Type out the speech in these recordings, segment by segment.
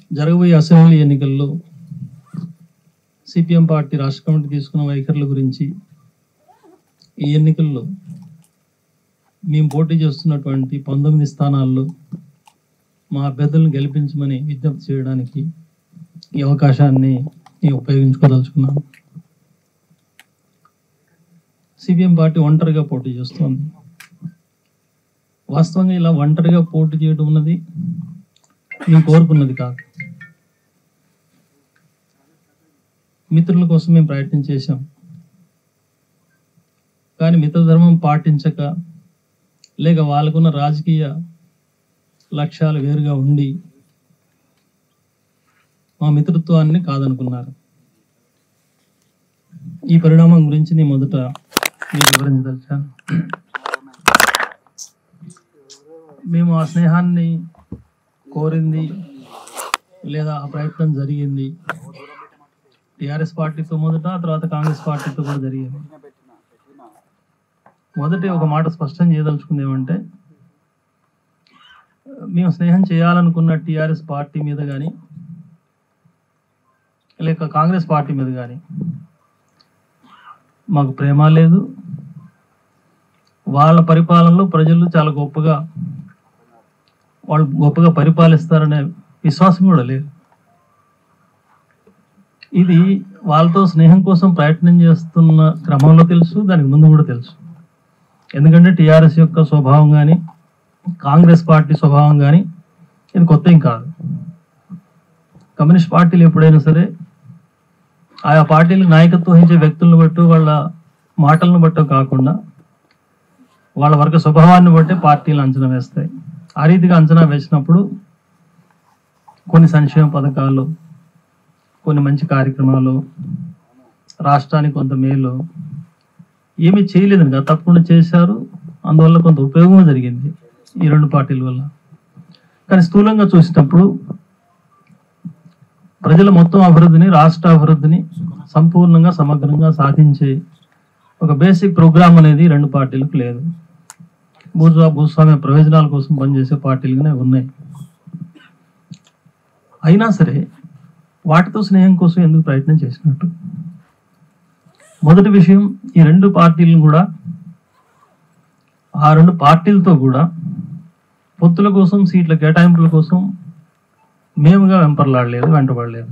జరగబోయే అసెంబ్లీ ఎన్నికల్లో CPM party రాష్ట్ర కమిటీ తీసుకున్న వైఖరుల గురించి ఈ ఎన్నికల్లో మేము పోటీ చేస్తున్నటువంటి పంతొమ్మిది స్థానాల్లో మా అభ్యర్థులను గెలిపించమని విజ్ఞప్తి చేయడానికి ఈ అవకాశాన్ని నేను ఉపయోగించుకోదలుచుకున్నాను సిపిఎం పార్టీ ఒంటరిగా పోటీ చేస్తోంది వాస్తవంగా ఇలా ఒంటరిగా పోటీ చేయడం ఉన్నది మేము కోరుకున్నది కాదు మిత్రుల కోసం మేము ప్రయత్నం చేశాం కానీ మిత్రధర్మం పాటించక లేక వాళ్ళకున్న రాజకీయ లక్ష్యాలు వేరుగా ఉండి మా మిత్రత్వాన్ని కాదనుకున్నారు ఈ పరిణామం గురించి నేను మొదట మీకు వివరించదలిచాను మేము ఆ స్నేహాన్ని కోరింది లేదా ఆ ప్రయత్నం జరిగింది టిఆర్ఎస్ పార్టీతో మొదట ఆ తర్వాత కాంగ్రెస్ పార్టీతో కూడా జరిగింది మొదటి ఒక మాట స్పష్టం చేయదలుచుకుంది ఏమంటే మేము స్నేహం చేయాలనుకున్న టిఆర్ఎస్ పార్టీ మీద కానీ లేక కాంగ్రెస్ పార్టీ మీద కానీ మాకు ప్రేమ లేదు వాళ్ళ పరిపాలనలో ప్రజలు చాలా గొప్పగా వాళ్ళు గొప్పగా పరిపాలిస్తారనే విశ్వాసం కూడా లేదు ఇది వాళ్ళతో స్నేహం కోసం ప్రయత్నం చేస్తున్న క్రమంలో తెలుసు దానికి ముందు కూడా తెలుసు ఎందుకంటే టిఆర్ఎస్ యొక్క స్వభావం కానీ కాంగ్రెస్ పార్టీ స్వభావం కానీ ఇది కొత్త ఏం కాదు కమ్యూనిస్ట్ పార్టీలు ఎప్పుడైనా సరే ఆయా పార్టీలకు నాయకత్వం వహించే వ్యక్తులను బట్టి వాళ్ళ మాటలను బట్టో కాకుండా వాళ్ళ వర్గ స్వభావాన్ని బట్టి పార్టీలు అంచనా వేస్తాయి ఆ రీతిగా అంచనా వేసినప్పుడు కొన్ని సంక్షేమ పథకాలు కొన్ని మంచి కార్యక్రమాలు రాష్ట్రానికి కొంత మేలు ఏమీ చేయలేదని కదా తప్పకుండా చేశారు అందువల్ల కొంత ఉపయోగం జరిగింది ఈ రెండు పార్టీల వల్ల కానీ స్థూలంగా చూసినప్పుడు ప్రజల మొత్తం అభివృద్ధిని రాష్ట్ర అభివృద్ధిని సంపూర్ణంగా సమగ్రంగా సాధించే ఒక బేసిక్ ప్రోగ్రామ్ అనేది రెండు పార్టీలకు లేదు భూస్వా భూస్వామ్య ప్రయోజనాల కోసం పనిచేసే పార్టీలుగానే ఉన్నాయి అయినా సరే వాటితో స్నేహం కోసం ఎందుకు ప్రయత్నం చేసినట్టు మొదటి విషయం ఈ రెండు పార్టీలను కూడా ఆ రెండు పార్టీలతో కూడా పొత్తుల కోసం సీట్ల కేటాయింపుల కోసం మేముగా వెంపర్లాడలేదు వెంటబడలేదు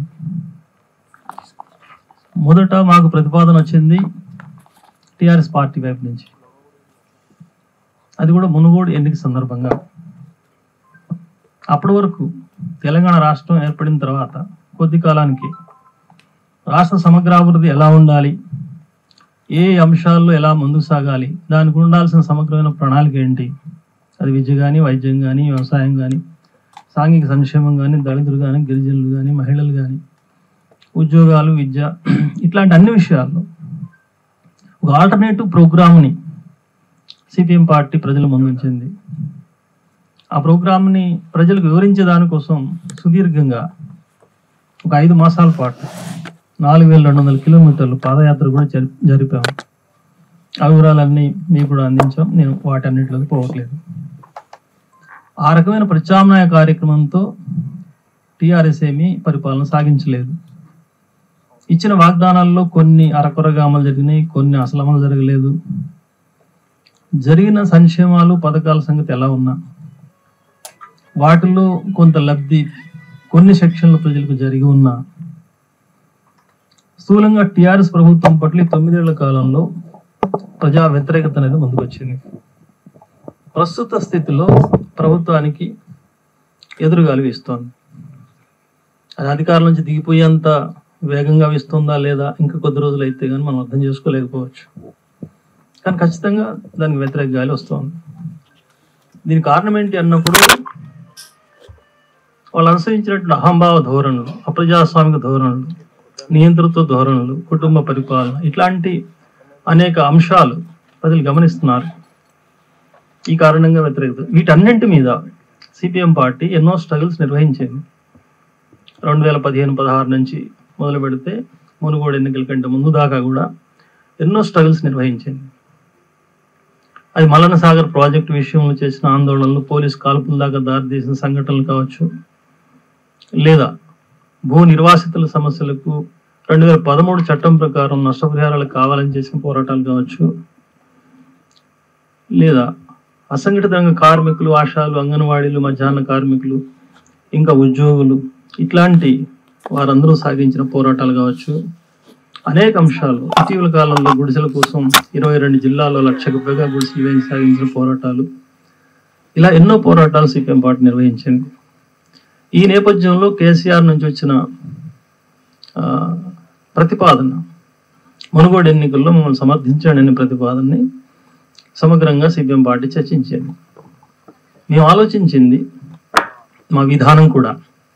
మొదట మాకు ప్రతిపాదన వచ్చింది టిఆర్ఎస్ పార్టీ వైపు నుంచి అది కూడా మునుగోడు ఎన్నిక సందర్భంగా అప్పటి వరకు తెలంగాణ రాష్ట్రం ఏర్పడిన తర్వాత కొద్ది కాలానికి రాష్ట్ర సమగ్రాభివృద్ధి ఎలా ఉండాలి ఏ అంశాల్లో ఎలా ముందుకు సాగాలి దానికి ఉండాల్సిన సమగ్రమైన ప్రణాళిక ఏంటి అది విద్య కానీ వైద్యం కానీ వ్యవసాయం కానీ సాంఘిక సంక్షేమం కానీ దళితులు కానీ గిరిజనులు కానీ మహిళలు కానీ ఉద్యోగాలు విద్య ఇట్లాంటి అన్ని విషయాల్లో ఒక ఆల్టర్నేటివ్ ప్రోగ్రామ్ని సిపిఎం పార్టీ ప్రజల ముందుంచింది ఆ ప్రోగ్రామ్ని ప్రజలకు వివరించే దానికోసం సుదీర్ఘంగా ఒక ఐదు మాసాల పాటు నాలుగు వేల రెండు వందల కిలోమీటర్లు పాదయాత్ర కూడా జరి జరిపాము ఆ వివరాలన్నీ మీకు కూడా అందించాం నేను వాటన్నిటిలోకి పోవట్లేదు ఆ రకమైన ప్రత్యామ్నాయ కార్యక్రమంతో టిఆర్ఎస్ ఏమీ పరిపాలన సాగించలేదు ఇచ్చిన వాగ్దానాల్లో కొన్ని అరకొరగా అమలు జరిగినాయి కొన్ని అసలు అమలు జరగలేదు జరిగిన సంక్షేమాలు పథకాల సంగతి ఎలా ఉన్నా వాటిలో కొంత లబ్ధి కొన్ని సెక్షన్ల ప్రజలకు జరిగి ఉన్నా స్థూలంగా టిఆర్ఎస్ ప్రభుత్వం పట్ల ఈ తొమ్మిదేళ్ల కాలంలో ప్రజా వ్యతిరేకత అనేది ముందుకొచ్చింది ప్రస్తుత స్థితిలో ప్రభుత్వానికి ఎదురుగాలి వీస్తోంది అది అధికారుల నుంచి దిగిపోయేంత వేగంగా వీస్తుందా లేదా ఇంకా కొద్ది రోజులు అయితే కానీ మనం అర్థం చేసుకోలేకపోవచ్చు కానీ ఖచ్చితంగా దానికి వ్యతిరేక గాలి వస్తుంది దీనికి కారణం ఏంటి అన్నప్పుడు వాళ్ళు అనుసరించినటువంటి అహంభావ ధోరణులు అప్రజాస్వామిక ధోరణులు నియంతృత్వ ధోరణులు కుటుంబ పరిపాలన ఇట్లాంటి అనేక అంశాలు ప్రజలు గమనిస్తున్నారు ఈ కారణంగా వ్యతిరేకత వీటన్నింటి మీద సిపిఎం పార్టీ ఎన్నో స్ట్రగుల్స్ నిర్వహించింది రెండు వేల పదిహేను పదహారు నుంచి మొదలు పెడితే మునుగోడు ఎన్నికల కంటే ముందు దాకా కూడా ఎన్నో స్ట్రగుల్స్ నిర్వహించింది అది మల్లన సాగర్ ప్రాజెక్టు విషయంలో చేసిన ఆందోళనలు పోలీస్ కాల్పుల దాకా దారితీసిన సంఘటనలు కావచ్చు లేదా భూ నిర్వాసితుల సమస్యలకు రెండు వేల పదమూడు చట్టం ప్రకారం నష్టపరిహారాలు కావాలని చేసిన పోరాటాలు కావచ్చు లేదా అసంఘటిత రంగ కార్మికులు ఆశాలు అంగన్వాడీలు మధ్యాహ్న కార్మికులు ఇంకా ఉద్యోగులు ఇట్లాంటి వారందరూ సాగించిన పోరాటాలు కావచ్చు అనేక అంశాలు ఇటీవల కాలంలో గుడిసెల కోసం ఇరవై రెండు జిల్లాల్లో లక్షకు పైగా గుడిసెలు వేసి సాగించిన పోరాటాలు ఇలా ఎన్నో పోరాటాలు సిపిఎం పార్టీ నిర్వహించింది ఈ నేపథ్యంలో కేసీఆర్ నుంచి వచ్చిన ఆ, ప్రతిపాదన మునుగోడు ఎన్నికల్లో మమ్మల్ని సమర్థించండి అనే ప్రతిపాదనని సమగ్రంగా సిపిఎం పార్టీ చర్చించింది మేము ఆలోచించింది మా విధానం కూడా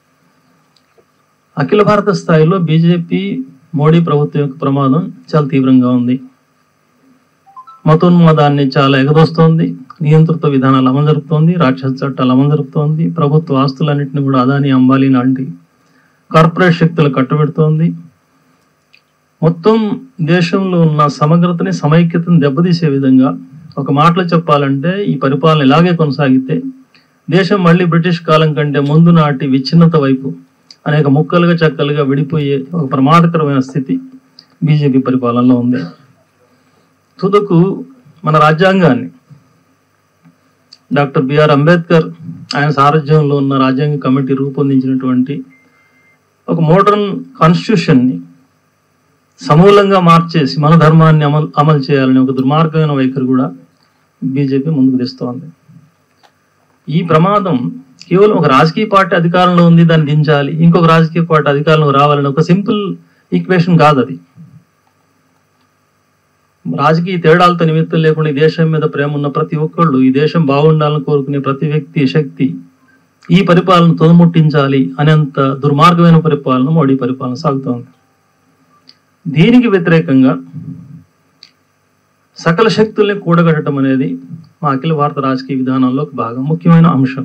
అఖిల భారత స్థాయిలో బీజేపీ మోడీ ప్రభుత్వం యొక్క ప్రమాదం చాలా తీవ్రంగా ఉంది మతోన్మాదాన్ని చాలా ఎగదోస్తోంది నియంత్రిత విధానాలు అమలు జరుపుతోంది రాక్షస చట్టాలు అమలు జరుపుతోంది ప్రభుత్వ ఆస్తులన్నింటినీ కూడా అదాని అంబానీ లాంటి కార్పొరేట్ శక్తులు కట్టుబెడుతోంది మొత్తం దేశంలో ఉన్న సమగ్రతని సమైక్యతను దెబ్బతీసే విధంగా ఒక మాటలో చెప్పాలంటే ఈ పరిపాలన ఇలాగే కొనసాగితే దేశం మళ్ళీ బ్రిటిష్ కాలం కంటే ముందు నాటి విచ్ఛిన్నత వైపు అనేక ముక్కలుగా చక్కలుగా విడిపోయే ఒక ప్రమాదకరమైన స్థితి బీజేపీ పరిపాలనలో ఉంది తుదకు మన రాజ్యాంగాన్ని డాక్టర్ బిఆర్ అంబేద్కర్ ఆయన సారథ్యంలో ఉన్న రాజ్యాంగ కమిటీ రూపొందించినటువంటి ఒక మోడర్న్ కాన్స్టిట్యూషన్ని సమూలంగా మార్చేసి మన ధర్మాన్ని అమలు అమలు చేయాలని ఒక దుర్మార్గమైన వైఖరి కూడా బీజేపీ ముందుకు తెస్తోంది ఈ ప్రమాదం కేవలం ఒక రాజకీయ పార్టీ అధికారంలో ఉంది దాన్ని దించాలి ఇంకొక రాజకీయ పార్టీ అధికారంలో రావాలని ఒక సింపుల్ ఈక్వేషన్ కాదు అది రాజకీయ తేడాలతో నిమిత్తం లేకుండా ఈ దేశం మీద ప్రేమ ఉన్న ప్రతి ఒక్కళ్ళు ఈ దేశం బాగుండాలని కోరుకునే ప్రతి వ్యక్తి శక్తి ఈ పరిపాలన తుదముట్టించాలి అనేంత దుర్మార్గమైన పరిపాలన మోడీ పరిపాలన సాగుతోంది దీనికి వ్యతిరేకంగా సకల శక్తుల్ని కూడగట్టడం అనేది మా అఖిల భారత రాజకీయ విధానంలో ఒక భాగం ముఖ్యమైన అంశం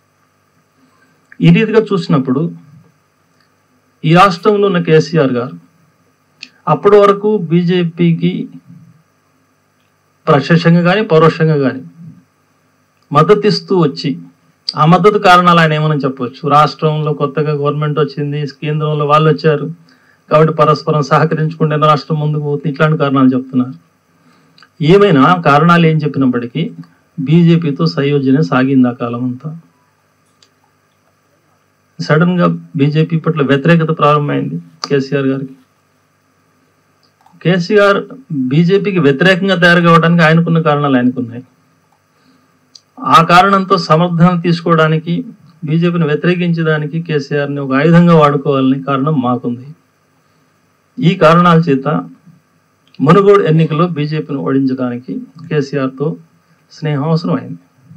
ఈ రీతిగా చూసినప్పుడు ఈ రాష్ట్రంలో ఉన్న కేసీఆర్ గారు అప్పటి వరకు బీజేపీకి ప్రత్యక్షంగా కానీ పరోక్షంగా కానీ మద్దతు ఇస్తూ వచ్చి ఆ మద్దతు కారణాలు ఆయన ఏమని చెప్పవచ్చు రాష్ట్రంలో కొత్తగా గవర్నమెంట్ వచ్చింది కేంద్రంలో వాళ్ళు వచ్చారు కాబట్టి పరస్పరం సహకరించుకుంటే రాష్ట్రం ముందుకు పోతుంది ఇట్లాంటి కారణాలు చెప్తున్నారు ఏమైనా కారణాలు ఏం చెప్పినప్పటికీ బీజేపీతో సయోజన సాగింది ఆ కాలం అంతా సడన్ గా బీజేపీ పట్ల వ్యతిరేకత ప్రారంభమైంది కేసీఆర్ గారికి కేసీఆర్ బీజేపీకి వ్యతిరేకంగా తయారు కావడానికి ఆయనకున్న కారణాలు ఆయనకున్నాయి ఆ కారణంతో సమర్థన తీసుకోవడానికి బీజేపీని వ్యతిరేకించడానికి కేసీఆర్ని ఒక ఆయుధంగా వాడుకోవాలని కారణం మాకుంది ఈ కారణాల చేత మునుగోడు ఎన్నికల్లో బీజేపీని ఓడించడానికి కేసీఆర్తో స్నేహం అవసరం అయింది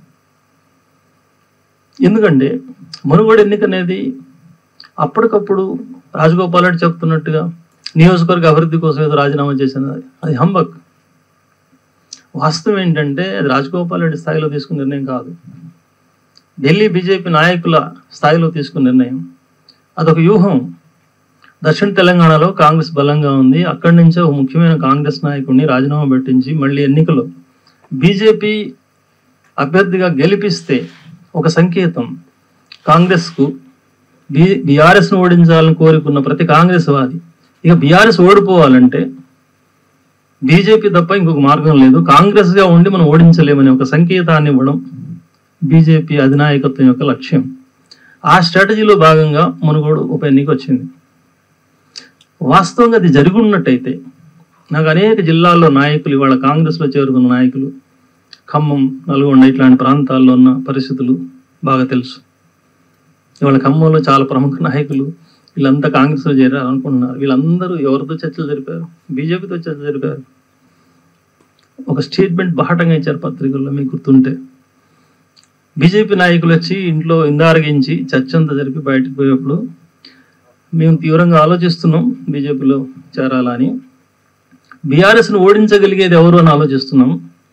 ఎందుకంటే మునుగోడు ఎన్నిక అనేది అప్పటికప్పుడు రాజగోపాల్ రెడ్డి చెప్తున్నట్టుగా నియోజకవర్గ అభివృద్ధి కోసం ఏదో రాజీనామా చేసిన అది హంబక్ వాస్తవం ఏంటంటే అది రాజగోపాల్ రెడ్డి స్థాయిలో తీసుకున్న నిర్ణయం కాదు ఢిల్లీ బీజేపీ నాయకుల స్థాయిలో తీసుకున్న నిర్ణయం అదొక వ్యూహం దక్షిణ తెలంగాణలో కాంగ్రెస్ బలంగా ఉంది అక్కడి నుంచే ఒక ముఖ్యమైన కాంగ్రెస్ నాయకుడిని రాజీనామా పెట్టించి మళ్ళీ ఎన్నికలో బీజేపీ అభ్యర్థిగా గెలిపిస్తే ఒక సంకేతం కాంగ్రెస్కు బి బీఆర్ఎస్ను ఓడించాలని కోరుకున్న ప్రతి కాంగ్రెస్ వాది ఇక బీఆర్ఎస్ ఓడిపోవాలంటే బీజేపీ తప్ప ఇంకొక మార్గం లేదు కాంగ్రెస్ గా ఉండి మనం ఓడించలేమనే ఒక సంకేతాన్ని ఇవ్వడం బీజేపీ అధినాయకత్వం యొక్క లక్ష్యం ఆ స్ట్రాటజీలో భాగంగా మునుగోడు ఉప ఎన్నిక వచ్చింది వాస్తవంగా అది జరిగి ఉన్నట్టయితే నాకు అనేక జిల్లాల్లో నాయకులు ఇవాళ కాంగ్రెస్లో చేరుకున్న నాయకులు ఖమ్మం నల్గొండ ఇట్లాంటి ప్రాంతాల్లో ఉన్న పరిస్థితులు బాగా తెలుసు ఇవాళ ఖమ్మంలో చాలా ప్రముఖ నాయకులు వీళ్ళంతా కాంగ్రెస్లో చేరారు అనుకుంటున్నారు వీళ్ళందరూ ఎవరితో చర్చలు జరిపారు బీజేపీతో చర్చలు జరిపారు ఒక స్టేట్మెంట్ బాహటంగా ఇచ్చారు పత్రికల్లో మీకు గుర్తుంటే బీజేపీ నాయకులు వచ్చి ఇంట్లో ఇందారగించి చర్చ అంతా జరిపి బయటకు పోయేప్పుడు మేము తీవ్రంగా ఆలోచిస్తున్నాం బీజేపీలో చేరాలని బీఆర్ఎస్ను ఓడించగలిగేది ఎవరు అని ఆలోచిస్తున్నాం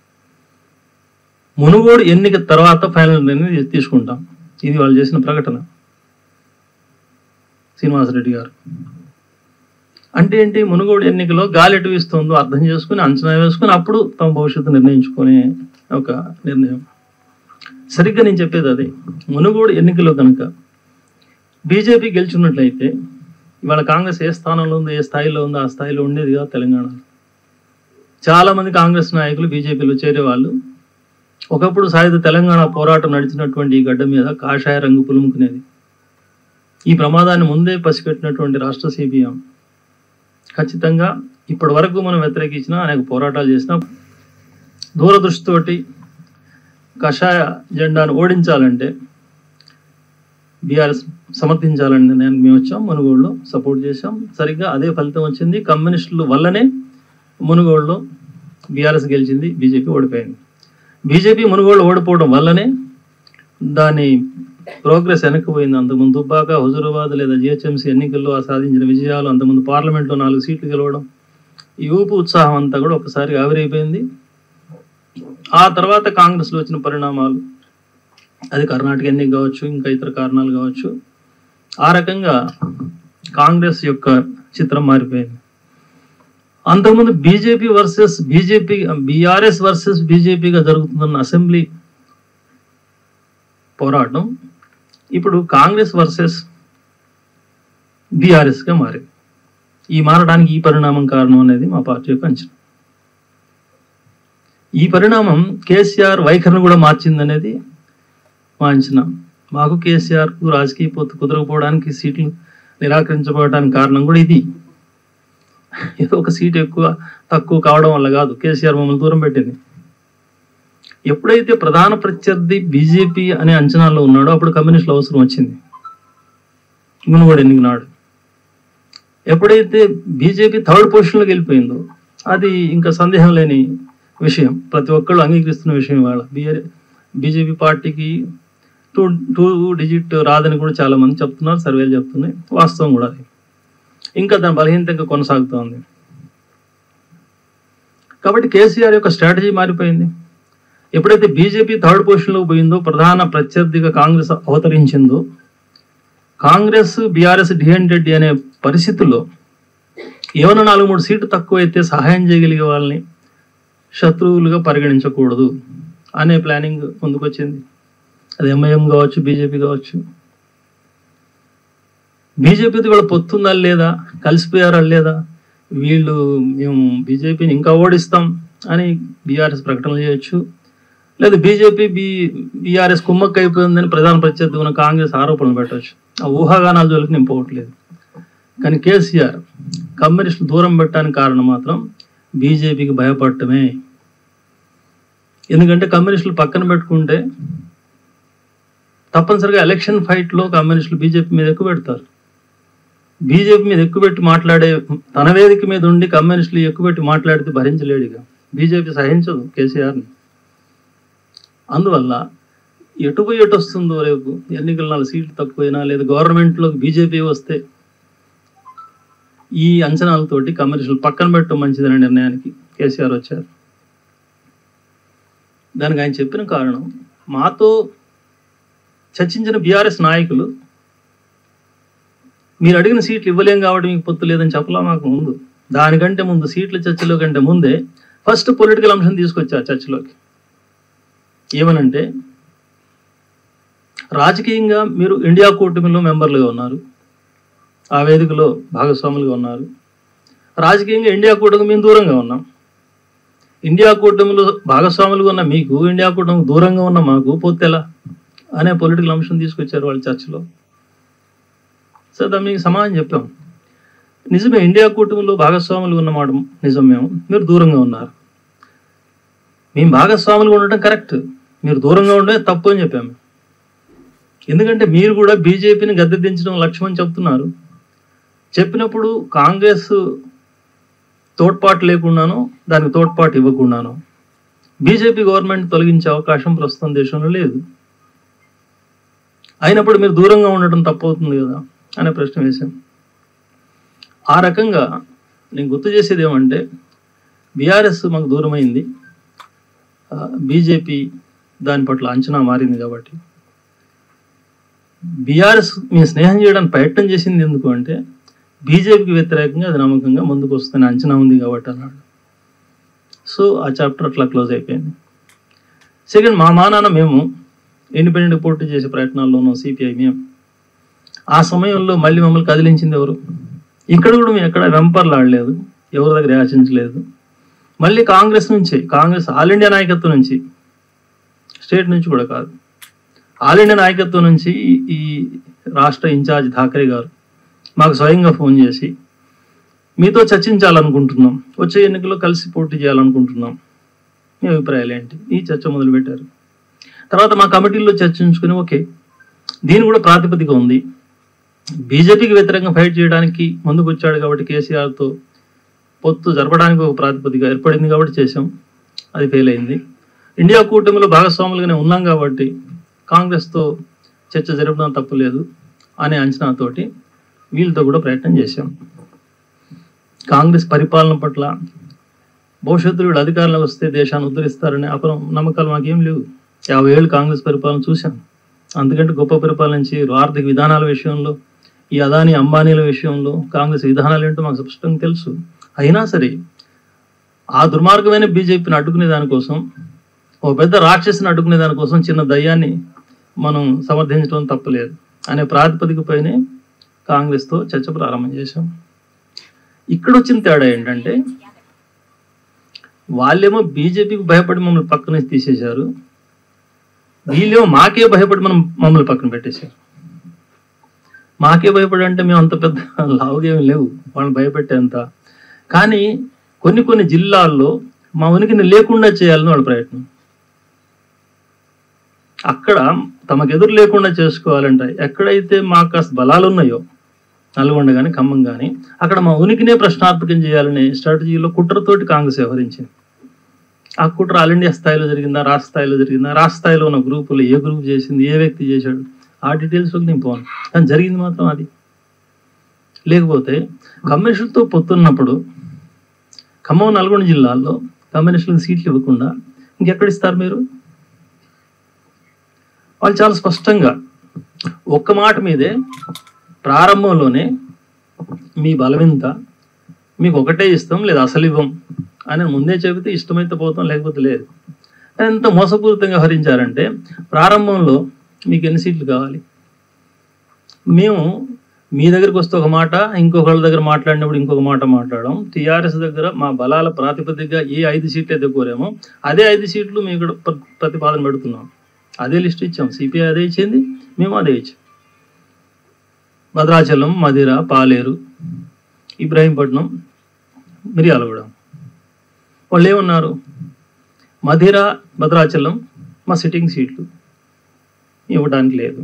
మునుగోడు ఎన్నిక తర్వాత ఫైనల్ నిర్ణయం తీసుకుంటాం ఇది వాళ్ళు చేసిన ప్రకటన శ్రీనివాసరెడ్డి గారు అంటే ఏంటి మునుగోడు ఎన్నికలో గాలి ఎటు వీస్తుందో అర్థం చేసుకుని అంచనా వేసుకుని అప్పుడు తమ భవిష్యత్తు నిర్ణయించుకునే ఒక నిర్ణయం సరిగ్గా నేను చెప్పేది అదే మునుగోడు ఎన్నికలో కనుక బీజేపీ గెలిచినట్లయితే ఇవాళ కాంగ్రెస్ ఏ స్థానంలో ఉందో ఏ స్థాయిలో ఉందో ఆ స్థాయిలో ఉండేది కాదు తెలంగాణలో చాలా మంది కాంగ్రెస్ నాయకులు బీజేపీలో చేరేవాళ్ళు ఒకప్పుడు సాయుధ తెలంగాణ పోరాటం నడిచినటువంటి ఈ గడ్డ మీద కాషాయ రంగు పులుముకునేది ఈ ప్రమాదాన్ని ముందే పసిగట్టినటువంటి రాష్ట్ర సిపిఎం ఖచ్చితంగా ఇప్పటి వరకు మనం వ్యతిరేకించిన అనేక పోరాటాలు చేసిన దూరదృష్టితోటి కషాయ జెండాను ఓడించాలంటే బీఆర్ఎస్ సమర్థించాలని నేను మేము వచ్చాం మునుగోడులో సపోర్ట్ చేశాం సరిగ్గా అదే ఫలితం వచ్చింది కమ్యూనిస్టుల వల్లనే మునుగోడులో బీఆర్ఎస్ గెలిచింది బీజేపీ ఓడిపోయింది బీజేపీ మునుగోడు ఓడిపోవడం వల్లనే దాని ప్రోగ్రెస్ వెనక్కిపోయింది అంతకుముందు దుబ్బాక హుజురాబాద్ లేదా జిహెచ్ఎంసీ ఎన్నికల్లో ఆ సాధించిన విజయాలు అంతకుముందు పార్లమెంట్లో నాలుగు సీట్లు గెలవడం ఈ ఊపు ఉత్సాహం అంతా కూడా ఒకసారి ఆవిరైపోయింది ఆ తర్వాత కాంగ్రెస్లో వచ్చిన పరిణామాలు అది కర్ణాటక ఎన్నిక కావచ్చు ఇంకా ఇతర కారణాలు కావచ్చు ఆ రకంగా కాంగ్రెస్ యొక్క చిత్రం మారిపోయింది అంతకుముందు BJP versus BJP BRS versus బీజేపీగా జరుగుతున్న అసెంబ్లీ పోరాటం ఇప్పుడు కాంగ్రెస్ వర్సెస్ బీఆర్ఎస్గా మారింది ఈ మారడానికి ఈ పరిణామం కారణం అనేది మా పార్టీ యొక్క అంచనా ఈ పరిణామం కేసీఆర్ వైఖరిని కూడా మార్చిందనేది మా అంచనా మాకు కేసీఆర్కు రాజకీయ పొత్తు కుదరకపోవడానికి సీట్లు నిరాకరించబడడానికి కారణం కూడా ఇది ఏదో ఒక సీట్ ఎక్కువ తక్కువ కావడం వల్ల కాదు కేసీఆర్ మమ్మల్ని దూరం పెట్టింది ఎప్పుడైతే ప్రధాన ప్రత్యర్థి బీజేపీ అనే అంచనాల్లో ఉన్నాడో అప్పుడు కమ్యూనిస్టుల అవసరం వచ్చింది మునుగోడు ఎన్నిక నాడు ఎప్పుడైతే బీజేపీ థర్డ్ పొజిషన్లోకి వెళ్ళిపోయిందో అది ఇంకా సందేహం లేని విషయం ప్రతి ఒక్కళ్ళు అంగీకరిస్తున్న విషయం ఇవాళ బీఆర్ బీజేపీ పార్టీకి టూ టూ డిజిట్ రాదని కూడా చాలా మంది చెప్తున్నారు సర్వేలు చెప్తున్నాయి వాస్తవం కూడా అది ఇంకా దాని బలహీనత ఇంకా కొనసాగుతోంది కాబట్టి కేసీఆర్ యొక్క స్ట్రాటజీ మారిపోయింది ఎప్పుడైతే బీజేపీ థర్డ్ పొజిషన్లో పోయిందో ప్రధాన ప్రత్యర్థిగా కాంగ్రెస్ అవతరించిందో కాంగ్రెస్ బీఆర్ఎస్ డిఎన్డెడ్డి అనే పరిస్థితుల్లో ఏమైనా నాలుగు మూడు సీట్లు తక్కువ అయితే సహాయం చేయగలిగే వాళ్ళని శత్రువులుగా పరిగణించకూడదు అనే ప్లానింగ్ ముందుకొచ్చింది అది ఎంఐఎం కావచ్చు బీజేపీ కావచ్చు బీజేపీతో వీళ్ళ పొత్తుందా లేదా కలిసిపోయారా లేదా వీళ్ళు మేము బీజేపీని ఇంకా ఓడిస్తాం అని బీఆర్ఎస్ ప్రకటనలు చేయొచ్చు లేదా బీజేపీ బీ బీఆర్ఎస్ కుమ్మక్క అయిపోయిందని ప్రధాన ప్రత్యర్థి ఉన్న కాంగ్రెస్ ఆరోపణలు పెట్టవచ్చు ఆ ఊహాగానాల జోలికి నేను పోవట్లేదు కానీ కేసీఆర్ కమ్యూనిస్టులు దూరం పెట్టడానికి కారణం మాత్రం బీజేపీకి భయపడటమే ఎందుకంటే కమ్యూనిస్టులు పక్కన పెట్టుకుంటే తప్పనిసరిగా ఎలక్షన్ ఫైట్లో కమ్యూనిస్టులు బీజేపీ మీద ఎక్కువ పెడతారు బీజేపీ మీద ఎక్కువ పెట్టి మాట్లాడే తన వేదిక మీద ఉండి కమ్యూనిస్టులు ఎక్కువ పెట్టి మాట్లాడితే భరించలేడుగా బీజేపీ సహించదు కేసీఆర్ని అందువల్ల ఎటు పోయి ఎటు వస్తుందో రేపు ఎన్నికల నాలుగు సీట్లు తక్కువైనా లేదా గవర్నమెంట్లోకి బీజేపీ వస్తే ఈ అంచనాలతోటి కమ్యూనిస్టులు పక్కన పెట్టడం మంచిదనే నిర్ణయానికి కేసీఆర్ వచ్చారు దానికి ఆయన చెప్పిన కారణం మాతో చర్చించిన బీఆర్ఎస్ నాయకులు మీరు అడిగిన సీట్లు ఇవ్వలేం కాబట్టి మీకు పొత్తు లేదని చెప్పలా మాకు ముందు దానికంటే ముందు సీట్ల చర్చలో కంటే ముందే ఫస్ట్ పొలిటికల్ అంశం తీసుకొచ్చారు చర్చలోకి ఏమనంటే రాజకీయంగా మీరు ఇండియా కూటమిలో మెంబర్లుగా ఉన్నారు ఆ వేదికలో భాగస్వాములుగా ఉన్నారు రాజకీయంగా ఇండియా కూటమి మేము దూరంగా ఉన్నాం ఇండియా కూటమిలో భాగస్వాములుగా ఉన్న మీకు ఇండియా కూటమికి దూరంగా ఉన్న మాకు పొత్తెలా అనే పొలిటికల్ అంశం తీసుకొచ్చారు వాళ్ళ చర్చలో సో దాన్ని మీకు సమాధానం చెప్పాం నిజమే ఇండియా కూటమిలో భాగస్వాములు ఉన్నమాట నిజం మేము మీరు దూరంగా ఉన్నారు మేము భాగస్వాములుగా ఉండటం కరెక్ట్ మీరు దూరంగా ఉండడం తప్పు అని చెప్పాము ఎందుకంటే మీరు కూడా బీజేపీని గద్దె దించడం లక్ష్యం అని చెప్తున్నారు చెప్పినప్పుడు కాంగ్రెస్ తోడ్పాటు లేకుండాను దానికి తోడ్పాటు ఇవ్వకుండాను బీజేపీ గవర్నమెంట్ తొలగించే అవకాశం ప్రస్తుతం దేశంలో లేదు అయినప్పుడు మీరు దూరంగా ఉండటం తప్పవుతుంది కదా అనే ప్రశ్న వేశాం ఆ రకంగా నేను గుర్తు చేసేది ఏమంటే బీఆర్ఎస్ మాకు దూరమైంది బీజేపీ దాని పట్ల అంచనా మారింది కాబట్టి బీఆర్ఎస్ మేము స్నేహం చేయడానికి ప్రయత్నం చేసింది ఎందుకు అంటే బీజేపీకి వ్యతిరేకంగా అది నమ్మకంగా ముందుకు వస్తుందని అంచనా ఉంది కాబట్టి అన్నాడు సో ఆ చాప్టర్ అట్లా క్లోజ్ అయిపోయింది సెకండ్ మా మానాన్న మేము ఇండిపెండెంట్ పోటీ చేసే ప్రయత్నాల్లో ఉన్నాం సిపిఐ మేము ఆ సమయంలో మళ్ళీ మమ్మల్ని కదిలించింది ఎవరు ఇక్కడ కూడా మేము ఎక్కడ వెంపర్లాడలేదు ఎవరి దగ్గర యాచించలేదు మళ్ళీ కాంగ్రెస్ నుంచి కాంగ్రెస్ ఆల్ ఇండియా నాయకత్వం నుంచి స్టేట్ నుంచి కూడా కాదు ఆల్ ఇండియా నాయకత్వం నుంచి ఈ- ఈ రాష్ట్ర ఇన్ఛార్జ్ ఠాకరే గారు మాకు స్వయంగా ఫోన్ చేసి మీతో చర్చించాలనుకుంటున్నాం వచ్చే ఎన్నికల్లో కలిసి పోటీ చేయాలనుకుంటున్నాం మీ అభిప్రాయాలు ఏంటి ఈ చర్చ మొదలుపెట్టారు తర్వాత మా కమిటీల్లో చర్చించుకుని ఓకే దీని కూడా ప్రాతిపదిక ఉంది బీజేపీకి వ్యతిరేకంగా ఫైట్ చేయడానికి ముందుకు వచ్చాడు కాబట్టి కేసీఆర్తో పొత్తు జరపడానికి ఒక ప్రాతిపదిక ఏర్పడింది కాబట్టి చేసాం అది ఫెయిల్ అయింది ఇండియా కూటమిలో భాగస్వాములుగానే ఉన్నాం కాబట్టి కాంగ్రెస్తో చర్చ జరపడం తప్పులేదు అనే అంచనాతోటి వీళ్ళతో కూడా ప్రయత్నం చేశాం కాంగ్రెస్ పరిపాలన పట్ల భవిష్యత్తులో వీళ్ళు అధికారంలోకి వస్తే దేశాన్ని ఉద్ధరిస్తారనే అపరం నమ్మకాలు మాకేం లేవు యాభై ఏళ్ళు కాంగ్రెస్ పరిపాలన చూశాం అందుకంటే గొప్ప పరిపాలన చేయరు ఆర్థిక విధానాల విషయంలో ఈ అదాని అంబానీల విషయంలో కాంగ్రెస్ విధానాలు ఏంటో మాకు స్పష్టంగా తెలుసు అయినా సరే ఆ దుర్మార్గమైన బీజేపీని అడ్డుకునే దానికోసం ఓ పెద్ద రాక్షసుని అడ్డుకునే దానికోసం చిన్న దయ్యాన్ని మనం సమర్థించడం తప్పలేదు అనే ప్రాతిపదికపైనే కాంగ్రెస్తో చర్చ ప్రారంభం చేశాం ఇక్కడ వచ్చిన తేడా ఏంటంటే వాళ్ళేమో బీజేపీకి భయపడి మమ్మల్ని పక్కన తీసేశారు వీళ్ళేమో మాకే భయపడి మనం మమ్మల్ని పక్కన పెట్టేశారు మాకే భయపడి అంటే మేము అంత పెద్ద లావుగేమి లేవు వాళ్ళని భయపెట్టేంత కానీ కొన్ని కొన్ని జిల్లాల్లో మా ఉనికిని లేకుండా చేయాలని వాళ్ళ ప్రయత్నం అక్కడ తమకు ఎదురు లేకుండా చేసుకోవాలంటే ఎక్కడైతే మాకు కాస్త బలాలు ఉన్నాయో నల్గొండ కానీ ఖమ్మం కానీ అక్కడ మా ఉనికినే ప్రశ్నార్థకం చేయాలనే స్ట్రాటజీలో కుట్రతోటి కాంగ్రెస్ వ్యవహరించింది ఆ కుట్ర ఆల్ ఇండియా స్థాయిలో జరిగిందా రాష్ట్ర స్థాయిలో జరిగిందా రాష్ట్ర స్థాయిలో ఉన్న గ్రూపులు ఏ గ్రూప్ చేసింది ఏ వ్యక్తి చేశాడు ఆ డీటెయిల్స్లోకి నేను పోను కానీ జరిగింది మాత్రం అది లేకపోతే కమ్యూనిస్టులతో పొత్తున్నప్పుడు ఖమ్మం నల్గొండ జిల్లాల్లో కమ్యూనిస్టులకు సీట్లు ఇవ్వకుండా ఇంకెక్కడ ఇస్తారు మీరు వాళ్ళు చాలా స్పష్టంగా ఒక్క మాట మీదే ప్రారంభంలోనే మీ బలమింత మీకు ఒకటే ఇస్తాం లేదా అసలు ఇవ్వం అని ముందే చెబితే ఇష్టమైతే పోతాం లేకపోతే లేదు ఎంత మోసపూరితంగా హరించారంటే ప్రారంభంలో మీకు ఎన్ని సీట్లు కావాలి మేము మీ దగ్గరికి వస్తే ఒక మాట ఇంకొకళ్ళ దగ్గర మాట్లాడినప్పుడు ఇంకొక మాట మాట్లాడడం టీఆర్ఎస్ దగ్గర మా బలాల ప్రాతిపదికగా ఏ ఐదు సీట్లు అయితే కోరామో అదే ఐదు సీట్లు మేము ఇక్కడ ప్ర- ప్రతిపాదన పెడుతున్నాం అదే లిస్ట్ ఇచ్చాం సిపిఐ అదే ఇచ్చింది మేము అదే ఇచ్చాం భద్రాచలం మదిర పాలేరు ఇబ్రాహీంపట్నం మిర్యాలగూడెం వాళ్ళు ఏమన్నారు మధిర భద్రాచలం మా సిట్టింగ్ సీట్లు ఇవ్వడానికి లేదు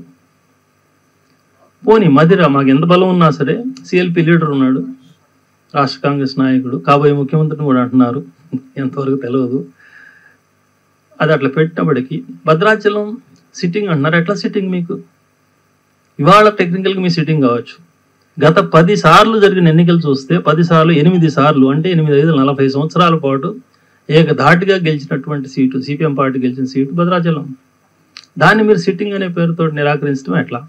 పోనీ మధిర మాకు ఎంత బలం ఉన్నా సరే సిఎల్పి లీడర్ ఉన్నాడు రాష్ట్ర కాంగ్రెస్ నాయకుడు కాబోయే ముఖ్యమంత్రిని కూడా అంటున్నారు ఎంతవరకు తెలియదు అది అట్లా పెట్టినప్పటికీ భద్రాచలం సిట్టింగ్ అంటున్నారు ఎట్లా సిట్టింగ్ మీకు ఇవాళ టెక్నికల్గా మీ సిట్టింగ్ కావచ్చు గత పది సార్లు జరిగిన ఎన్నికలు చూస్తే పది సార్లు ఎనిమిది సార్లు అంటే ఎనిమిది ఐదు నలభై సంవత్సరాల పాటు ఏకధాటిగా గెలిచినటువంటి సీటు సిపిఎం పార్టీ గెలిచిన సీటు భద్రాచలం దాన్ని మీరు సిట్టింగ్ అనే పేరుతో నిరాకరించడం ఎట్లా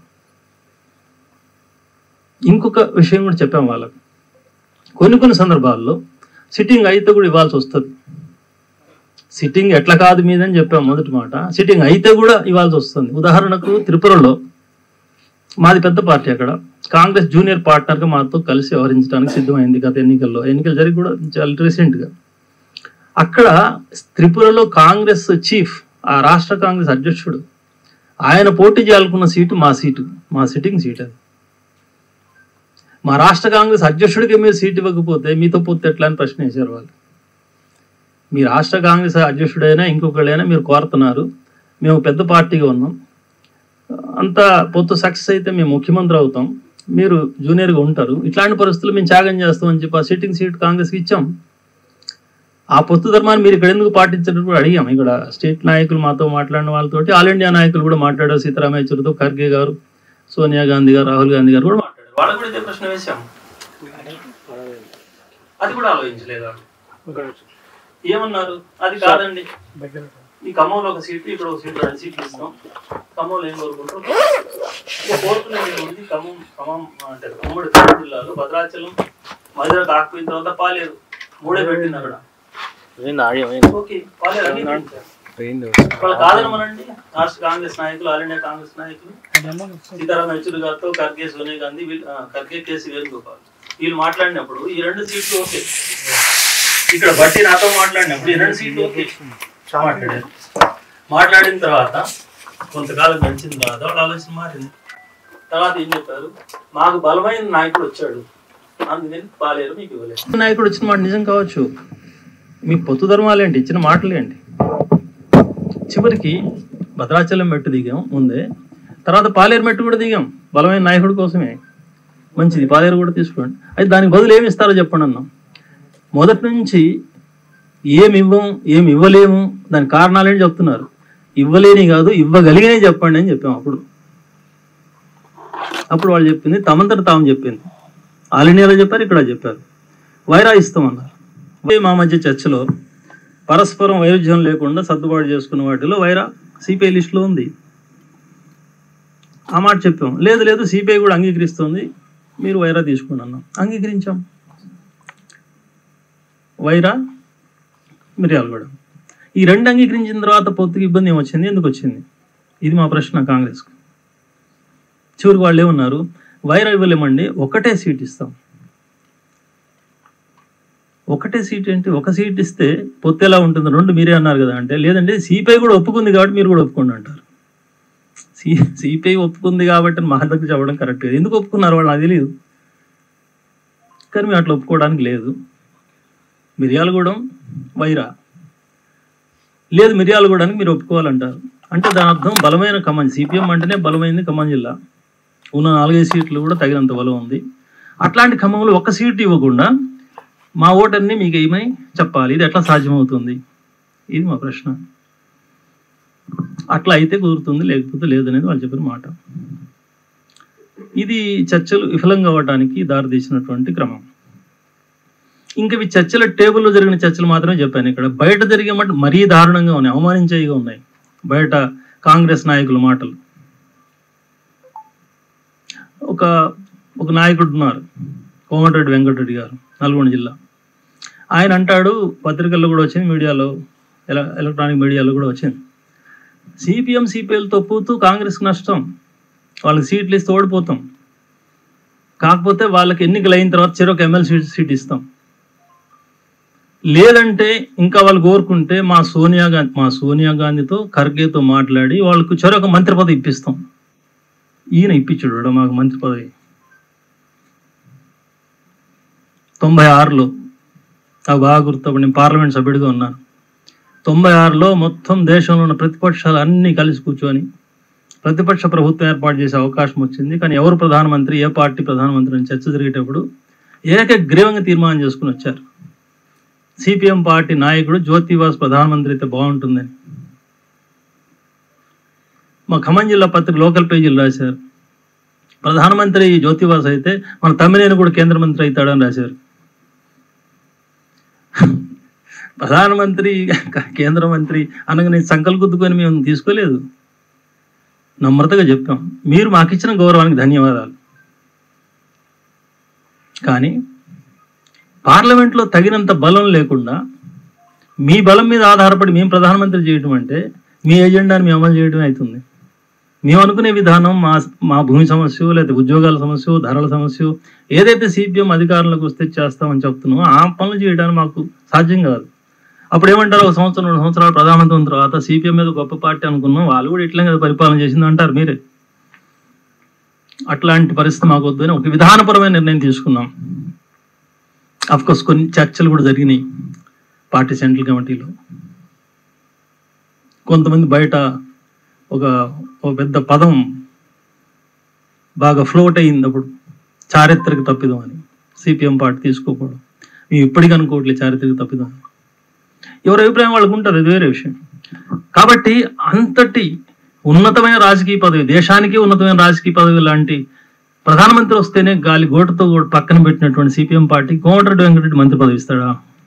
ఇంకొక విషయం కూడా చెప్పాం వాళ్ళకి కొన్ని కొన్ని సందర్భాల్లో సిట్టింగ్ అయితే కూడా ఇవ్వాల్సి వస్తుంది సిట్టింగ్ ఎట్లా కాదు మీదని చెప్పాం మొదటి మాట సిట్టింగ్ అయితే కూడా ఇవ్వాల్సి వస్తుంది ఉదాహరణకు త్రిపురలో మాది పెద్ద పార్టీ అక్కడ కాంగ్రెస్ జూనియర్ పార్ట్నర్గా మాతో కలిసి వ్యవహరించడానికి సిద్ధమైంది గత ఎన్నికల్లో ఎన్నికలు జరిగి కూడా చాలా రీసెంట్గా అక్కడ త్రిపురలో కాంగ్రెస్ చీఫ్ ఆ రాష్ట్ర కాంగ్రెస్ అధ్యక్షుడు ఆయన పోటీ చేయాలనుకున్న సీటు మా సీటు మా సిట్టింగ్ సీట్ అది మా రాష్ట్ర కాంగ్రెస్ అధ్యక్షుడికి మీరు సీట్ ఇవ్వకపోతే మీతో పొత్తు ఎట్లా అని ప్రశ్న వేశారు వాళ్ళు మీ రాష్ట్ర కాంగ్రెస్ అధ్యక్షుడైనా ఇంకొకళ్ళైనా మీరు కోరుతున్నారు మేము పెద్ద పార్టీగా ఉన్నాం అంత పొత్తు సక్సెస్ అయితే మేము ముఖ్యమంత్రి అవుతాం మీరు జూనియర్గా ఉంటారు ఇట్లాంటి పరిస్థితులు మేము త్యాగం చేస్తామని చెప్పి ఆ సిట్టింగ్ సీట్ కాంగ్రెస్కి ఇచ్చాం ఆ పొత్తు ధర్మాన్ని మీరు ఇక్కడ ఎందుకు పాటించినట్టు కూడా అడిగాం ఇక్కడ స్టేట్ నాయకులు మాతో మాట్లాడిన వాళ్ళతోటి ఆల్ ఇండియా నాయకులు కూడా మాట్లాడారు సీతారాం యేచూరితో ఖర్గే గారు సోనియా గాంధీ గారు రాహుల్ గాంధీ గారు కూడా మాట్లాడారు వాళ్ళకు కూడా ఇదే ప్రశ్న వేశాం అది కూడా ఆలోచించలేదా ఏమన్నారు అది కాదండి ఈ ఖమ్మంలో ఒక సీట్ ఇక్కడ ఒక సీట్ రెండు సీట్లు ఇస్తాం ఖమ్మంలో ఏం కోరుకుంటారు ఇంకా కోరుకునేది ఉంది ఖమ్మం ఖమ్మం అంటే ఉమ్మడి ఖమ్మం జిల్లాలో భద్రాచలం మధుర కాకపోయిన తర్వాత పాలేరు మూడే పెట్టింది అక్కడ ఓకే పాలేరు అన్ని పెట్టారు. వాళ్ళు కాదనమనండి రాష్ట్ర కాంగ్రెస్ నాయకులు ఆల్ ఇండియా కాంగ్రెస్ నాయకులు సీతారాం యెచూరి గారితో ఖర్గే సోనియా గాంధీ వీళ్ళు- ఆ, ఖర్గే కేసీ వేణుగోపాల్ వీళ్ళు మాట్లాడినప్పుడు ఈ రెండు సీట్లు ఓకే ఇక్కడ బట్టి నాతో మాట్లాడినప్పుడు ఈ రెండు సీట్లు ఓకే మాట్లాడారు మాట్లాడిన తర్వాత కొంతకాలం గడిచిన తర్వాత వాళ్ళ ఆలోచన మారింది తర్వాత ఏం చెప్పారు మాకు బలమైన నాయకుడు వచ్చాడు అందుకని పాలేరు మీకు ఇవ్వలేదు నాయకుడు వచ్చిన మాట నిజం కావచ్చు మీ పొత్తు ధర్మాలేంటి ఇచ్చిన మాటలేంటి చివరికి భద్రాచలం మెట్టు దిగాం ముందే తర్వాత పాలేరు మెట్టు కూడా దిగాం బలమైన నాయకుడి కోసమే మంచిది పాలేరు కూడా తీసుకోండి అయితే దానికి బదులు ఏమి ఇస్తారో చెప్పండి అన్నాం మొదటి నుంచి ఏమి ఇవ్వం ఏమి ఇవ్వలేము దాని కారణాలేంటి చెప్తున్నారు ఇవ్వలేని కాదు ఇవ్వగలిగినే చెప్పండి అని చెప్పాం అప్పుడు అప్పుడు వాళ్ళు చెప్పింది తమంతట తాము చెప్పింది ఆల్ ఇండియాలో చెప్పారు ఇక్కడ చెప్పారు వైరా ఇస్తామన్నారు ఇదే మా మధ్య చర్చలో పరస్పరం వైరుధ్యం లేకుండా సర్దుబాటు చేసుకున్న వాటిలో వైరా సిపిఐ లిస్టులో ఉంది ఆ మాట చెప్పాం లేదు లేదు సిపిఐ కూడా అంగీకరిస్తుంది మీరు వైరా తీసుకోండి అన్నాం అంగీకరించాం వైరా మిరియాలు కూడా ఈ రెండు అంగీకరించిన తర్వాత పొత్తుకి ఇబ్బంది ఏమొచ్చింది ఎందుకు వచ్చింది ఇది మా ప్రశ్న కాంగ్రెస్కు చివరికి వాళ్ళు ఏమన్నారు వైరా ఇవ్వలేమండి ఒకటే సీట్ ఇస్తాం ఒకటే సీట్ ఏంటి ఒక సీట్ ఇస్తే పొత్తు ఎలా ఉంటుంది రెండు మీరే అన్నారు కదా అంటే లేదండి సిపిఐ కూడా ఒప్పుకుంది కాబట్టి మీరు కూడా ఒప్పుకోండి అంటారు సి సిపిఐ ఒప్పుకుంది కాబట్టి మా దగ్గర చెప్పడం కరెక్ట్ లేదు ఎందుకు ఒప్పుకున్నారు వాళ్ళు నాకు తెలియదు కానీ మేము అట్లా ఒప్పుకోవడానికి లేదు మిర్యాలగూడెం వైరా లేదు మిర్యాలగూడానికి మీరు ఒప్పుకోవాలంటారు అంటే దాని అర్థం బలమైన ఖమ్మం సిపిఎం అంటేనే బలమైంది ఖమ్మం జిల్లా ఉన్న నాలుగైదు సీట్లు కూడా తగినంత బలం ఉంది అట్లాంటి ఖమ్మంలో ఒక్క సీటు ఇవ్వకుండా మా ఓటర్ని మీకు ఏమని చెప్పాలి ఇది ఎట్లా సాధ్యమవుతుంది ఇది మా ప్రశ్న అట్లా అయితే కుదురుతుంది లేకపోతే లేదనేది వాళ్ళు చెప్పిన మాట ఇది చర్చలు విఫలం కావడానికి దారితీసినటువంటి క్రమం ఇంకా ఇవి చర్చల టేబుల్లో జరిగిన చర్చలు మాత్రమే చెప్పాను ఇక్కడ బయట జరిగే మాట మరీ దారుణంగా ఉన్నాయి అవమానించేవిగా ఉన్నాయి బయట కాంగ్రెస్ నాయకుల మాటలు ఒక ఒక నాయకుడు ఉన్నారు కోమటిరెడ్డి వెంకటరెడ్డి గారు నల్గొండ జిల్లా ఆయన అంటాడు పత్రికల్లో కూడా వచ్చింది మీడియాలో ఎల ఎలక్ట్రానిక్ మీడియాలో కూడా వచ్చింది సిపిఎం సిపిఎల్తో పోతూ కాంగ్రెస్కి నష్టం వాళ్ళకి సీట్లు ఇస్తే ఓడిపోతాం కాకపోతే వాళ్ళకి ఎన్నికలు అయిన తర్వాత చెరొక ఎమ్మెల్యే సీట్ సీట్ ఇస్తాం లేదంటే ఇంకా వాళ్ళు కోరుకుంటే మా సోనియా గాంధీ మా సోనియా గాంధీతో ఖర్గేతో మాట్లాడి వాళ్ళకు చెరొక మంత్రి పదవి ఇప్పిస్తాం ఈయన ఇప్పించాడు వాడు మాకు మంత్రి పదవి తొంభై ఆరులో నాకు బాగా గుర్తు నేను పార్లమెంట్ సభ్యుడిగా ఉన్నాను తొంభై ఆరులో మొత్తం దేశంలో ఉన్న ప్రతిపక్షాలు అన్నీ కలిసి కూర్చొని ప్రతిపక్ష ప్రభుత్వం ఏర్పాటు చేసే అవకాశం వచ్చింది కానీ ఎవరు ప్రధానమంత్రి ఏ పార్టీ ప్రధానమంత్రి అని చర్చ జరిగేటప్పుడు ఏకగ్రీవంగా తీర్మానం చేసుకుని వచ్చారు సిపిఎం పార్టీ నాయకుడు జ్యోతివాస్ ప్రధానమంత్రి అయితే బాగుంటుందని మా ఖమ్మం జిల్లా పత్రిక లోకల్ పేజీలు రాశారు ప్రధానమంత్రి జ్యోతివాస్ అయితే మన తమ్మినేని కూడా కేంద్ర మంత్రి అవుతాడని రాశారు ప్రధానమంత్రి కేంద్ర మంత్రి అనగానే సంకల్ గుద్దుకొని మేము తీసుకోలేదు నమ్రతగా చెప్పాం మీరు మాకు ఇచ్చిన గౌరవానికి ధన్యవాదాలు కానీ పార్లమెంట్లో తగినంత బలం లేకుండా మీ బలం మీద ఆధారపడి మేము ప్రధానమంత్రి చేయడం అంటే మీ ఎజెండాని మేము అమలు చేయడం అవుతుంది మేము అనుకునే విధానం మా మా భూమి సమస్య లేదా ఉద్యోగాల సమస్య ధరల సమస్య ఏదైతే సిపిఎం అధికారంలోకి వస్తే చేస్తామని చెప్తున్నామో ఆ పనులు చేయడానికి మాకు సాధ్యం కాదు అప్పుడు ఏమంటారు ఒక సంవత్సరం రెండు సంవత్సరాలు ప్రధానమంత్రి ఉన్న తర్వాత సిపిఎం మీద గొప్ప పార్టీ అనుకున్నాం వాళ్ళు కూడా ఇట్లా కదా పరిపాలన చేసింది అంటారు మీరే అట్లాంటి పరిస్థితి మాకు వద్దు అని ఒక విధానపరమైన నిర్ణయం తీసుకున్నాం అఫ్ కోర్స్ కొన్ని చర్చలు కూడా జరిగినాయి పార్టీ సెంట్రల్ కమిటీలో కొంతమంది బయట ఒక ఒక పెద్ద పదం బాగా ఫ్లోట్ అయింది అప్పుడు చారిత్రక తప్పిదం అని సిపిఎం పార్టీ తీసుకోకూడదు మేము ఇప్పటికీ అనుకోవట్లేదు చారిత్రక తప్పిదం అని ఎవరి అభిప్రాయం వాళ్ళకు ఉంటుంది అది వేరే విషయం కాబట్టి అంతటి ఉన్నతమైన రాజకీయ పదవి దేశానికి ఉన్నతమైన రాజకీయ పదవి లాంటి ప్రధానమంత్రి వస్తేనే గాలి గోటుతో కూడా పక్కన పెట్టినటువంటి సిపిఎం పార్టీ కోమటిరెడ్డి వెంకటరెడ్డి మంత్రి పదవి ఇస్తాడా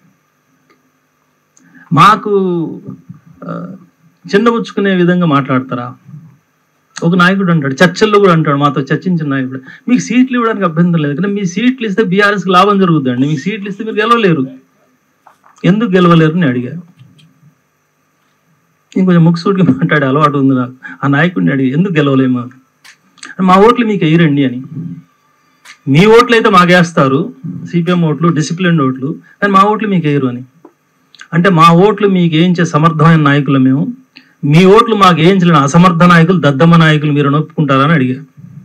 మాకు ఆ, చిన్నబుచ్చుకునే విధంగా మాట్లాడతారా ఒక నాయకుడు అంటాడు చర్చల్లో కూడా అంటాడు మాతో చర్చించిన నాయకుడు మీకు సీట్లు ఇవ్వడానికి అభ్యంతరం లేదు కానీ మీ సీట్లు ఇస్తే బీఆర్ఎస్కి లాభం జరుగుతుందండి మీకు సీట్లు ఇస్తే మీరు గెలవలేరు ఎందుకు గెలవలేరు అని అడిగారు ఇంకొంచెం ముక్సూటిగా మాట్లాడే అలవాటు ఉంది నాకు ఆ నాయకుడిని అడిగి ఎందుకు గెలవలేము అని. మా ఓట్లు మీకు వేయరండి అని మీ ఓట్లు అయితే మాకేస్తారు సిపిఎం ఓట్లు డిసిప్లిన్ ఓట్లు కానీ మా ఓట్లు మీకు వేయరు అని అంటే మా ఓట్లు మీకు వేయించే సమర్థమైన నాయకులు మేము మీ ఓట్లు మాకు వేయించలేని అసమర్థ నాయకులు దద్దమ్మ నాయకులు మీరు నొప్పుకుంటారని అడిగా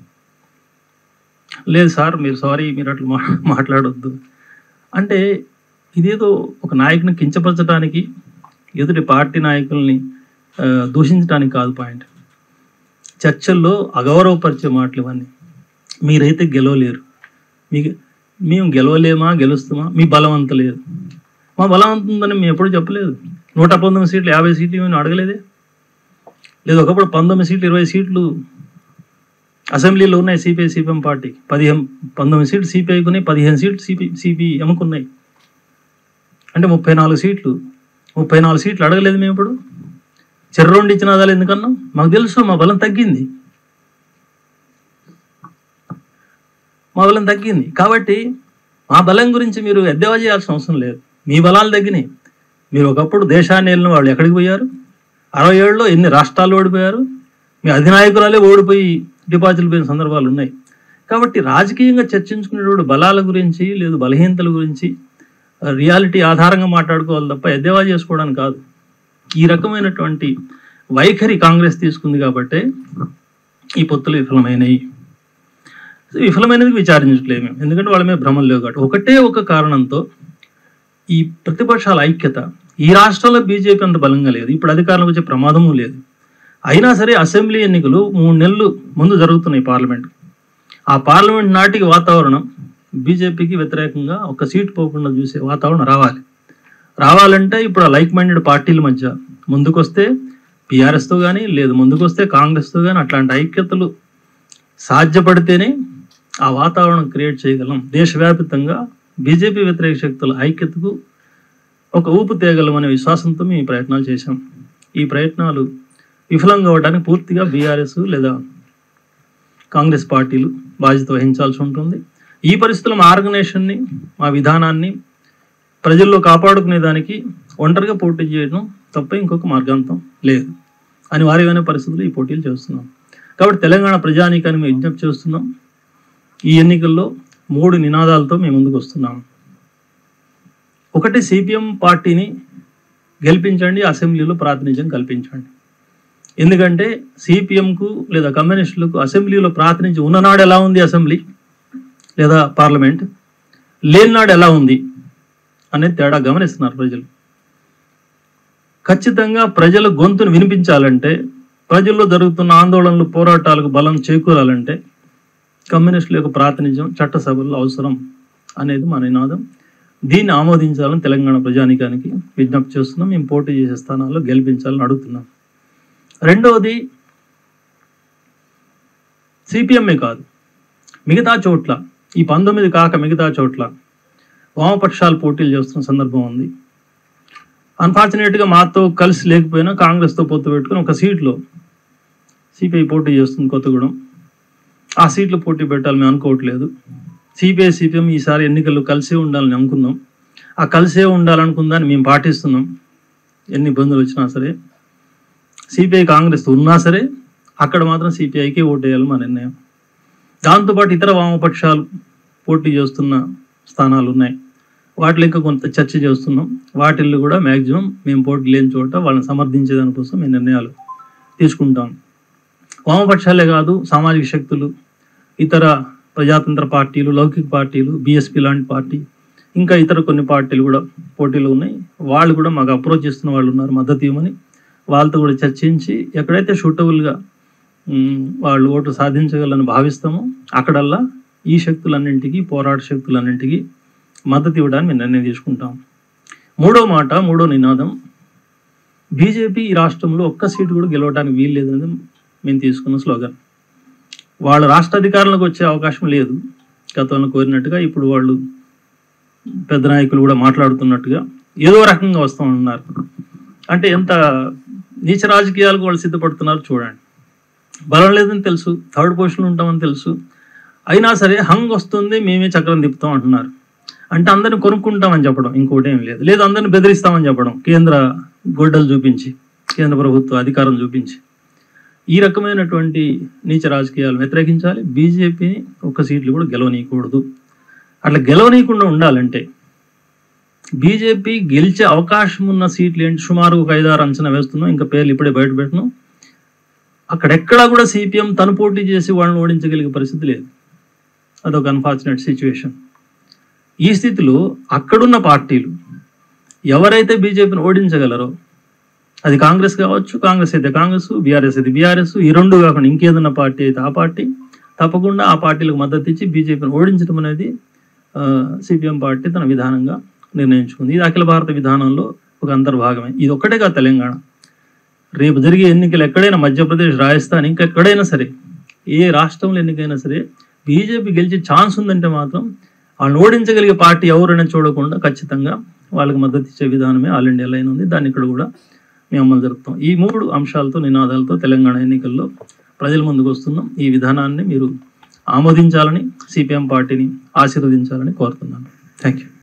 లేదు సార్ మీరు సారీ మీరు అట్లా మా మాట్లాడొద్దు అంటే ఇదేదో ఒక నాయకుని కించపరచడానికి ఎదుటి పార్టీ నాయకుల్ని ఆ, దూషించడానికి కాదు పాయింట్ చర్చల్లో అగౌరవపరిచే మాటలు ఇవన్నీ మీరైతే గెలవలేరు మీకు మేము గెలవలేమా గెలుస్తామా మీ బలం అంత లేదు మా బలం అంత ఉందని మేము ఎప్పుడు చెప్పలేదు నూట పంతొమ్మిది సీట్లు యాభై సీట్లు మేము అడగలేదే లేదు ఒకప్పుడు పంతొమ్మిది సీట్లు ఇరవై సీట్లు అసెంబ్లీలో ఉన్నాయి సిపిఐ సిపిఎం పార్టీ పదిహేను పంతొమ్మిది సీట్లు సిపిఐకి ఉన్నాయి పదిహేను సీట్లు సిపి సిపిఎంకు ఉన్నాయి అంటే ముప్పై నాలుగు సీట్లు ముప్పై నాలుగు సీట్లు అడగలేదు మేము ఇప్పుడు చెర్రోండి ఇచ్చిన ఆదాలు ఎందుకన్నాం మాకు తెలుసు మా బలం తగ్గింది మా బలం తగ్గింది కాబట్టి మా బలం గురించి మీరు ఎద్దేవా చేయాల్సిన అవసరం లేదు మీ బలాలు తగ్గినాయి మీరు ఒకప్పుడు దేశాన్ని వెళ్ళిన వాళ్ళు ఎక్కడికి పోయారు అరవై ఏళ్ళలో ఎన్ని రాష్ట్రాలు ఓడిపోయారు మీ అధినాయకురాలే ఓడిపోయి డిపాజిట్లు పోయిన సందర్భాలు ఉన్నాయి కాబట్టి రాజకీయంగా చర్చించుకునేటప్పుడు బలాల గురించి లేదు బలహీనతల గురించి రియాలిటీ ఆధారంగా మాట్లాడుకోవాలి తప్ప ఎద్దేవా చేసుకోవడానికి కాదు ఈ రకమైనటువంటి వైఖరి కాంగ్రెస్ తీసుకుంది కాబట్టే ఈ పొత్తులు విఫలమైనవి విఫలమైనది విచారించట్లేదు మేము ఎందుకంటే వాళ్ళ మీద భ్రమలు లేవు కాబట్టి ఒకటే ఒక కారణంతో ఈ ప్రతిపక్షాల ఐక్యత ఈ రాష్ట్రంలో బీజేపీ అంత బలంగా లేదు ఇప్పుడు అధికారంలోకి వచ్చే ప్రమాదము లేదు అయినా సరే అసెంబ్లీ ఎన్నికలు మూడు నెలలు ముందు జరుగుతున్నాయి పార్లమెంట్ ఆ పార్లమెంట్ నాటికి వాతావరణం బీజేపీకి వ్యతిరేకంగా ఒక సీట్ పోకుండా చూసే వాతావరణం రావాలి రావాలంటే ఇప్పుడు ఆ లైక్ మైండెడ్ పార్టీల మధ్య ముందుకొస్తే బీఆర్ఎస్తో కానీ లేదు ముందుకొస్తే కాంగ్రెస్తో కానీ అట్లాంటి ఐక్యతలు సాధ్యపడితేనే ఆ వాతావరణం క్రియేట్ చేయగలం దేశవ్యాప్తంగా బీజేపీ వ్యతిరేక శక్తుల ఐక్యతకు ఒక ఊపు తేగలం అనే విశ్వాసంతో మేము ఈ ప్రయత్నాలు చేశాం ఈ ప్రయత్నాలు విఫలం కావడానికి పూర్తిగా బీఆర్ఎస్ లేదా కాంగ్రెస్ పార్టీలు బాధ్యత వహించాల్సి ఉంటుంది ఈ పరిస్థితుల్లో మా ఆర్గనైజేషన్ని మా విధానాన్ని ప్రజల్లో కాపాడుకునే దానికి ఒంటరిగా పోటీ చేయడం తప్ప ఇంకొక మార్గాంతం లేదు అనివార్యమైన పరిస్థితుల్లో ఈ పోటీలు చేస్తున్నాం కాబట్టి తెలంగాణ ప్రజానీకాన్ని మేము విజ్ఞప్తి చేస్తున్నాం ఈ ఎన్నికల్లో మూడు నినాదాలతో మేము ముందుకు వస్తున్నాం ఒకటి సిపిఎం పార్టీని గెలిపించండి అసెంబ్లీలో ప్రాతినిధ్యం కల్పించండి ఎందుకంటే సిపిఎంకు లేదా కమ్యూనిస్టులకు అసెంబ్లీలో ప్రాతినిధ్యం ఉన్ననాడు ఎలా ఉంది అసెంబ్లీ లేదా పార్లమెంట్ లేనినాడు ఎలా ఉంది అనేది తేడా గమనిస్తున్నారు ప్రజలు ఖచ్చితంగా ప్రజల గొంతును వినిపించాలంటే ప్రజల్లో జరుగుతున్న ఆందోళనలు పోరాటాలకు బలం చేకూరాలంటే కమ్యూనిస్టుల యొక్క ప్రాతినిధ్యం చట్టసభల్లో అవసరం అనేది మా నినాదం దీన్ని ఆమోదించాలని తెలంగాణ ప్రజానికానికి విజ్ఞప్తి చేస్తున్నాం మేము పోటీ చేసే స్థానాల్లో గెలిపించాలని అడుగుతున్నాం రెండవది సిపిఎంఏ కాదు మిగతా చోట్ల ఈ పంతొమ్మిది కాక మిగతా చోట్ల వామపక్షాలు పోటీలు చేస్తున్న సందర్భం ఉంది అన్ఫార్చునేట్గా మాతో కలిసి లేకపోయినా కాంగ్రెస్తో పొత్తు పెట్టుకుని ఒక సీట్లో సిపిఐ పోటీ చేస్తుంది కొత్తగూడెం ఆ సీట్లో పోటీ పెట్టాలని మేము అనుకోవట్లేదు సిపిఐ సిపిఎం ఈసారి ఎన్నికల్లో కలిసే ఉండాలని అనుకున్నాం ఆ కలిసే ఉండాలనుకుందాన్ని మేము పాటిస్తున్నాం ఎన్ని ఇబ్బందులు వచ్చినా సరే సిపిఐ కాంగ్రెస్ ఉన్నా సరే అక్కడ మాత్రం సిపిఐకే ఓటు వేయాలి మా నిర్ణయం దాంతోపాటు ఇతర వామపక్షాలు పోటీ చేస్తున్న స్థానాలు ఉన్నాయి వాటిలో ఇంకా కొంత చర్చ చేస్తున్నాం వాటిల్లో కూడా మ్యాక్సిమం మేము పోటీ లేని చోట వాళ్ళని సమర్థించే దానికోసం మేము నిర్ణయాలు తీసుకుంటాం వామపక్షాలే కాదు సామాజిక శక్తులు ఇతర ప్రజాతంత్ర పార్టీలు లౌకిక పార్టీలు బీఎస్పీ లాంటి పార్టీ ఇంకా ఇతర కొన్ని పార్టీలు కూడా పోటీలు ఉన్నాయి వాళ్ళు కూడా మాకు అప్రోచ్ చేస్తున్న వాళ్ళు ఉన్నారు మద్దతు ఇవ్వమని వాళ్ళతో కూడా చర్చించి ఎక్కడైతే షూటబుల్గా వాళ్ళు ఓటు సాధించగలని భావిస్తామో అక్కడల్లా ఈ శక్తులన్నింటికి పోరాట శక్తులన్నింటికి మద్దతు ఇవ్వడానికి మేము నిర్ణయం తీసుకుంటాం మూడో మాట మూడో నినాదం బీజేపీ ఈ రాష్ట్రంలో ఒక్క సీటు కూడా గెలవడానికి వీలు లేదనేది మేము తీసుకున్న స్లోగన్ వాళ్ళ రాష్ట్ర అధికారంలోకి వచ్చే అవకాశం లేదు గతంలో కోరినట్టుగా ఇప్పుడు వాళ్ళు పెద్ద నాయకులు కూడా మాట్లాడుతున్నట్టుగా ఏదో రకంగా వస్తామన్నారు అంటే ఎంత నీచ రాజకీయాలకు వాళ్ళు సిద్ధపడుతున్నారు చూడండి బలం లేదని తెలుసు థర్డ్ పొజిషన్లో ఉంటామని తెలుసు అయినా సరే హంగ్ వస్తుంది మేమే చక్రం తిప్పుతాం అంటున్నారు అంటే అందరిని కొనుక్కుంటామని చెప్పడం ఇంకోటి ఏం లేదు లేదు అందరిని బెదిరిస్తామని చెప్పడం కేంద్ర గొడ్డలు చూపించి కేంద్ర ప్రభుత్వ అధికారం చూపించి ఈ రకమైనటువంటి నీచ రాజకీయాలు వ్యతిరేకించాలి బీజేపీని ఒక్క సీట్లు కూడా గెలవనీయకూడదు అట్లా గెలవనీయకుండా ఉండాలంటే బీజేపీ గెలిచే అవకాశం ఉన్న సీట్లు ఏంటి సుమారు ఒక ఐదారు అంచనా వేస్తున్నాం ఇంకా పేర్లు ఇప్పుడే బయట పెట్టినాం అక్కడెక్కడా కూడా సిపిఎం తను పోటీ చేసి వాళ్ళని ఓడించగలిగే పరిస్థితి లేదు అదొక అన్ఫార్చునేట్ సిచ్యువేషన్ ఈ స్థితిలో అక్కడున్న పార్టీలు ఎవరైతే బీజేపీని ఓడించగలరో అది కాంగ్రెస్ కావచ్చు కాంగ్రెస్ అయితే కాంగ్రెస్ బీఆర్ఎస్ అయితే బీఆర్ఎస్ ఈ రెండు కాకుండా ఇంకేదన్నా పార్టీ అయితే ఆ పార్టీ తప్పకుండా ఆ పార్టీలకు మద్దతు ఇచ్చి బీజేపీని ఓడించడం అనేది సిపిఎం పార్టీ తన విధానంగా నిర్ణయించుకుంది ఇది అఖిల భారత విధానంలో ఒక అంతర్భాగమే ఇది ఒక్కటే కాదు తెలంగాణ రేపు జరిగే ఎన్నికలు ఎక్కడైనా మధ్యప్రదేశ్ రాజస్థాన్ ఇంకా ఎక్కడైనా సరే ఏ రాష్ట్రంలో ఎన్నికైనా సరే బీజేపీ గెలిచే ఛాన్స్ ఉందంటే మాత్రం వాళ్ళని ఓడించగలిగే పార్టీ ఎవరైనా చూడకుండా ఖచ్చితంగా వాళ్ళకి మద్దతు ఇచ్చే విధానమే ఆల్ ఇండియా లైన్ ఉంది దాన్ని ఇక్కడ కూడా మేము అమలు జరుపుతాం ఈ మూడు అంశాలతో నినాదాలతో తెలంగాణ ఎన్నికల్లో ప్రజల ముందుకు వస్తున్నాం ఈ విధానాన్ని మీరు ఆమోదించాలని సిపిఎం పార్టీని ఆశీర్వదించాలని కోరుతున్నాను థ్యాంక్ యూ